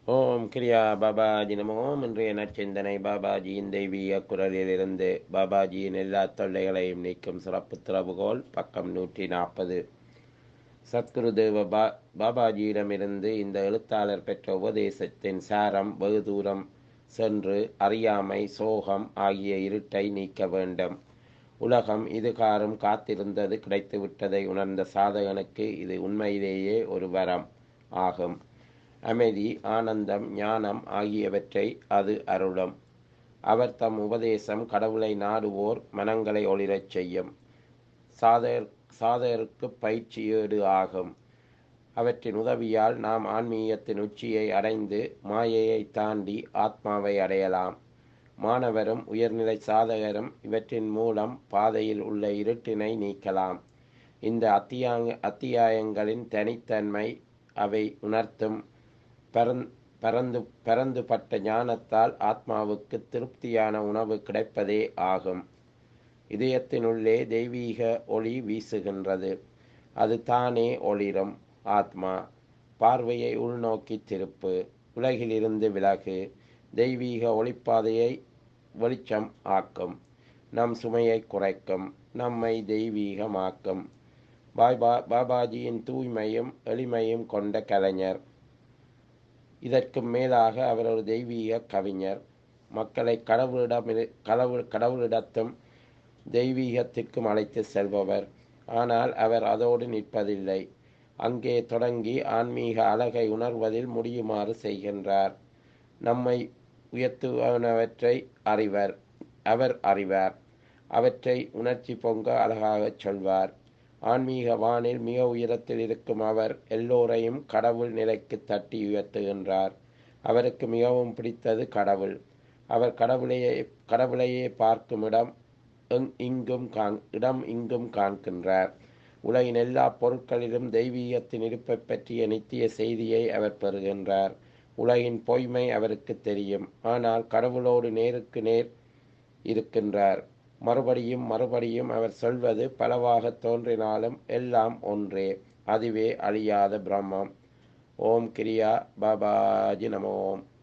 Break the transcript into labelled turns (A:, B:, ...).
A: ஓம் கிரியா பாபாஜி நமோ இன்றைய நற்சிந்தனை பாபாஜியின் தெய்வீக குரலிலிருந்து பாபாஜியின் எல்லா தொல்லைகளையும் நீக்கும் சிறப்பு திறவுகோல் பக்கம் நூற்றி நாற்பது சத்குரு தேவ பா பாபாஜியிடமிருந்து இந்த எழுத்தாளர் பெற்ற உபதேசத்தின் சாரம் வெகு தூரம் சென்று அறியாமை சோகம் ஆகிய இருட்டை நீக்க வேண்டும் உலகம் இதுகாரும் காத்திருந்தது கிடைத்துவிட்டதை உணர்ந்த சாதகனுக்கு இது உண்மையிலேயே ஒரு வரம் ஆகும் அமைதி ஆனந்தம் ஞானம் ஆகியவற்றை அது அருளும் அவர் தம் உபதேசம் கடவுளை நாடுவோர் மனங்களை ஒளிரச் செய்யும் சாதகர் சாதகருக்கு பயிற்சியேடு ஆகும் அவற்றின் உதவியால் நாம் ஆன்மீகத்தின் உச்சியை அடைந்து மாயையை தாண்டி ஆத்மாவை அடையலாம் மாணவரும் உயர்நிலை சாதகரும் இவற்றின் மூலம் பாதையில் உள்ள இருட்டினை நீக்கலாம் இந்த அத்தியாங்க அத்தியாயங்களின் தனித்தன்மை அவை உணர்த்தும் பரந் பரந்து பரந்துபட்ட ஞானத்தால் ஆத்மாவுக்கு திருப்தியான உணவு கிடைப்பதே ஆகும் இதயத்தினுள்ளே தெய்வீக ஒளி வீசுகின்றது அது தானே ஒளிரும் ஆத்மா பார்வையை உள்நோக்கி திருப்பு உலகிலிருந்து விலகு தெய்வீக ஒளிப்பாதையை வெளிச்சம் ஆக்கும் நம் சுமையை குறைக்கும் நம்மை தெய்வீகமாக்கும் பாபா பாபாஜியின் தூய்மையும் எளிமையும் கொண்ட கலைஞர் இதற்கு மேலாக அவர் ஒரு தெய்வீக கவிஞர் மக்களை கடவுளிடம் கடவுள் கடவுளிடத்தும் தெய்வீகத்திற்கும் அழைத்து செல்பவர் ஆனால் அவர் அதோடு நிற்பதில்லை அங்கே தொடங்கி ஆன்மீக அழகை உணர்வதில் முடியுமாறு செய்கின்றார் நம்மை உயர்த்துவனவற்றை அறிவர் அவர் அறிவார் அவற்றை உணர்ச்சி பொங்க அழகாகச் சொல்வார் ஆன்மீக வானில் மிக உயரத்தில் இருக்கும் அவர் எல்லோரையும் கடவுள் நிலைக்கு தட்டி உயர்த்துகின்றார் அவருக்கு மிகவும் பிடித்தது கடவுள் அவர் கடவுளையே கடவுளையே பார்க்கும் இடம் இங்கும் காண் இடம் இங்கும் காண்கின்றார் உலகின் எல்லா பொருட்களிலும் தெய்வீகத்தின் இருப்பை பற்றிய நித்திய செய்தியை அவர் பெறுகின்றார் உலகின் பொய்மை அவருக்கு தெரியும் ஆனால் கடவுளோடு நேருக்கு நேர் இருக்கின்றார் மறுபடியும் மறுபடியும் அவர் சொல்வது பலவாக தோன்றினாலும் எல்லாம் ஒன்றே அதுவே அழியாத பிரம்மம் ஓம் கிரியா பாபாஜி நமோம்